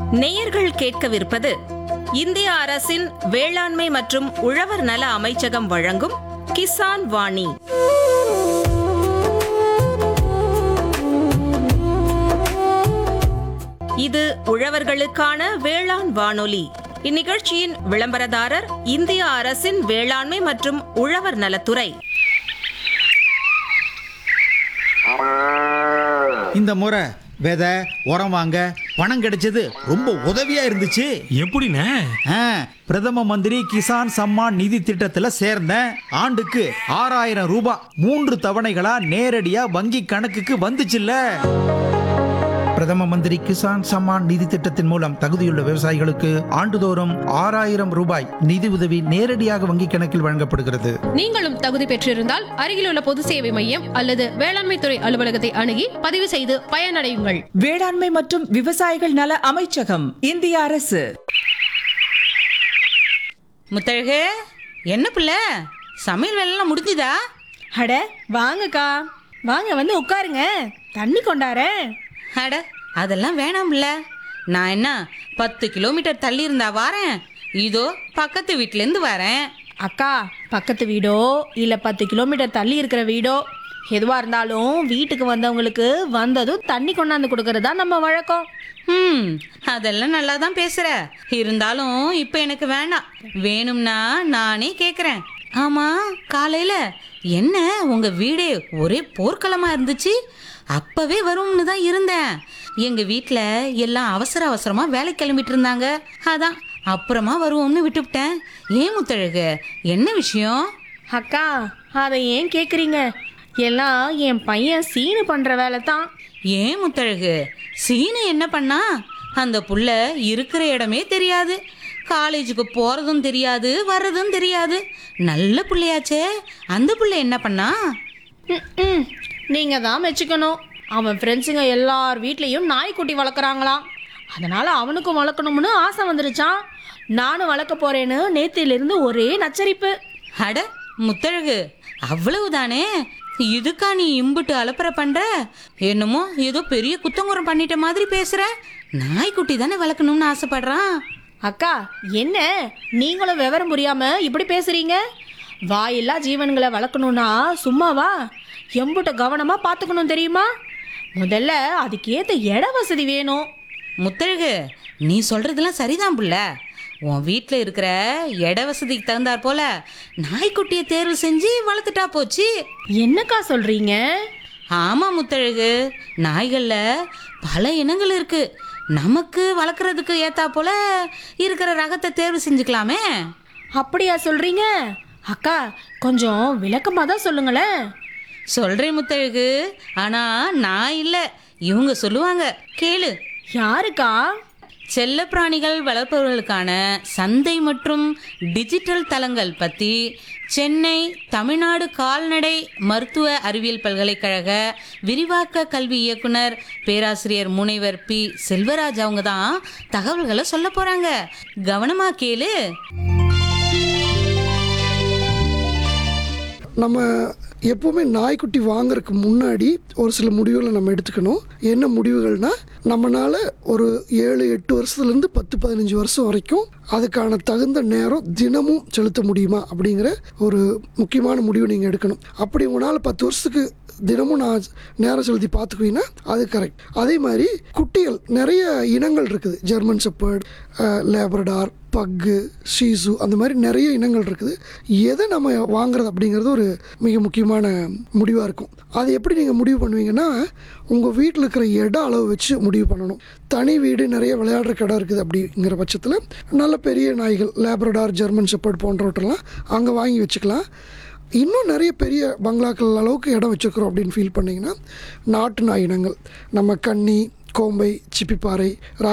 நேயர்கள் கேட்கவிருப்பது இந்திய அரசின் வேளாண்மை மற்றும் உழவர் நல அமைச்சகம் வழங்கும் கிசான் வாணி இது உழவர்களுக்கான வேளாண் வானொலி இந்நிகழ்ச்சியின் விளம்பரதாரர் இந்திய அரசின் வேளாண்மை மற்றும் உழவர் நலத்துறை இந்த முறை விதை உரம் வாங்க பணம் கிடைச்சது ரொம்ப உதவியா இருந்துச்சு எப்படிண்ணே ஆ, பிரதம மந்திரி கிசான் சம்மான் நிதி திட்டத்துல சேர்ந்தேன் ஆண்டுக்கு ஆறாயிரம் ரூபாய் மூன்று தவணைகளா நேரடியா வங்கி கணக்குக்கு வந்துச்சுல்ல பிரதம மந்திரி கிசான் சம்மான் நிதி திட்டத்தின் மூலம் தகுதியுள்ள விவசாயிகளுக்கு ஆண்டுதோறும் ஆறாயிரம் ரூபாய் நிதி உதவி நேரடியாக வங்கிக் கணக்கில் வழங்கப்படுகிறது நீங்களும் தகுதி பெற்றிருந்தால் அருகிலுள்ள பொது சேவை மையம் அல்லது வேளாண்மை துறை அலுவலகத்தை அணுகி பதிவு செய்து பயனடையுங்கள் வேளாண்மை மற்றும் விவசாயிகள் நல அமைச்சகம் இந்திய அரசு முத்தழகு என்ன பிள்ளை சமையல் வேலைலாம் முடிஞ்சுதா அட வாங்கக்கா வாங்க வந்து உட்காருங்க தண்ணி கொண்டாரேன் அட அதெல்லாம் வேணாம் பிள்ளை நான் என்ன பத்து கிலோமீட்டர் தள்ளி இருந்தா வாரேன் இதோ பக்கத்து வீட்டிலேருந்து வரேன் அக்கா பக்கத்து வீடோ இல்ல பத்து கிலோமீட்டர் தள்ளி இருக்கிற வீடோ எதுவா இருந்தாலும் வீட்டுக்கு வந்தவங்களுக்கு வந்ததும் தண்ணி கொண்டாந்து கொடுக்கறது தான் நம்ம வழக்கம் ம் அதெல்லாம் நல்லா தான் பேசுற இருந்தாலும் இப்போ எனக்கு வேணாம் வேணும்னா நானே கேட்குறேன் ஆமா காலையில என்ன உங்க வீடே ஒரே போர்க்களமா இருந்துச்சு அப்பவே வரும்னு தான் இருந்தேன் எங்க வீட்டில் எல்லாம் அவசர அவசரமா வேலை கிளம்பிட்டு இருந்தாங்க அதான் அப்புறமா வருவோம்னு விட்டுவிட்டேன் ஏன் முத்தழகு என்ன விஷயம் அக்கா அதை ஏன் கேக்குறீங்க எல்லாம் என் பையன் சீனு பண்ற வேலை தான் ஏன் முத்தழகு சீனு என்ன பண்ணா அந்த புள்ள இருக்கிற இடமே தெரியாது காலேஜுக்கு போறதும் தெரியாது வர்றதும் தெரியாது நல்ல புள்ளையாச்சே அந்த புள்ள என்ன பண்ணா ம் நீங்க தான் மெச்சுக்கணும் அவன் ஃப்ரெண்ட்ஸுங்க எல்லார் வீட்லேயும் நாய்க்குட்டி வளர்க்குறாங்களாம் அதனால அவனுக்கும் வளர்க்கணும்னு ஆசை வந்துருச்சான் நானும் வளர்க்க போறேன்னு நேத்திலிருந்து ஒரே நச்சரிப்பு அட முத்தழகு அவ்வளவுதானே இதுக்கா நீ இம்புட்டு அலப்பற பண்ற என்னமோ ஏதோ பெரிய குத்தங்குறம் பண்ணிட்ட மாதிரி பேசுற நாய்க்குட்டி தானே வளர்க்கணும்னு ஆசைப்படுறான் அக்கா என்ன நீங்களும் விவரம் புரியாம இப்படி பேசுறீங்க வாயில்லா ஜீவன்களை வளர்க்கணும்னா சும்மாவா எம்புட்ட கவனமா பார்த்துக்கணும் தெரியுமா முதல்ல அதுக்கேத்த இட வசதி வேணும் முத்தழகு நீ சொல்றதெல்லாம் சரிதான் புள்ள உன் வீட்டில் இருக்கிற இட வசதிக்கு தகுந்தாற் போல நாய்க்குட்டியை தேர்வு செஞ்சு வளர்த்துட்டா போச்சு என்னக்கா சொல்றீங்க ஆமா முத்தழகு நாய்களில் பல இனங்கள் இருக்கு நமக்கு வளர்க்குறதுக்கு ஏத்தா போல இருக்கிற ரகத்தை தேர்வு செஞ்சுக்கலாமே அப்படியா சொல்றீங்க அக்கா கொஞ்சம் விளக்கமா தான் சொல்லுங்களேன் சொல்றேன் முத்தழகு ஆனா நான் இல்லை இவங்க சொல்லுவாங்க கேளு யாருக்கா செல்லப்பிராணிகள் வளர்ப்பவர்களுக்கான சந்தை மற்றும் டிஜிட்டல் தளங்கள் பற்றி சென்னை தமிழ்நாடு கால்நடை மருத்துவ அறிவியல் பல்கலைக்கழக விரிவாக்க கல்வி இயக்குனர் பேராசிரியர் முனைவர் பி செல்வராஜ் அவங்க தான் தகவல்களை சொல்ல போறாங்க கவனமா கேளு நம்ம எப்போவுமே நாய்க்குட்டி வாங்குறதுக்கு முன்னாடி ஒரு சில முடிவுகளை நம்ம எடுத்துக்கணும் என்ன முடிவுகள்னா நம்மனால ஒரு ஏழு எட்டு வருஷத்துலேருந்து பத்து பதினஞ்சு வருஷம் வரைக்கும் அதுக்கான தகுந்த நேரம் தினமும் செலுத்த முடியுமா அப்படிங்கிற ஒரு முக்கியமான முடிவு நீங்கள் எடுக்கணும் அப்படி உங்களால் பத்து வருஷத்துக்கு தினமும் நான் நேரம் செலுத்தி பார்த்துக்குவீங்கன்னா அது கரெக்ட் அதே மாதிரி குட்டிகள் நிறைய இனங்கள் இருக்குது ஜெர்மன் செப்பர்ட் லேபரடார் பக்கு ஷீசு அந்த மாதிரி நிறைய இனங்கள் இருக்குது எதை நம்ம வாங்குறது அப்படிங்கிறது ஒரு மிக முக்கியமான முடிவாக இருக்கும் அது எப்படி நீங்கள் முடிவு பண்ணுவீங்கன்னா உங்கள் வீட்டில் இருக்கிற இட அளவு வச்சு முடிவு பண்ணணும் தனி வீடு நிறைய விளையாடுற இடம் இருக்குது அப்படிங்கிற பட்சத்தில் நல்ல பெரிய நாய்கள் லேபரடார் ஜெர்மன் செப்பர்ட் போன்றவற்றெல்லாம் அங்கே வாங்கி வச்சுக்கலாம் இன்னும் நிறைய பெரிய பங்களாக்கள் அளவுக்கு இடம் வச்சுருக்குறோம் அப்படின்னு ஃபீல் பண்ணிங்கன்னா நாட்டு நாய் இனங்கள் நம்ம கன்னி கோம்பை சிப்பிப்பாறை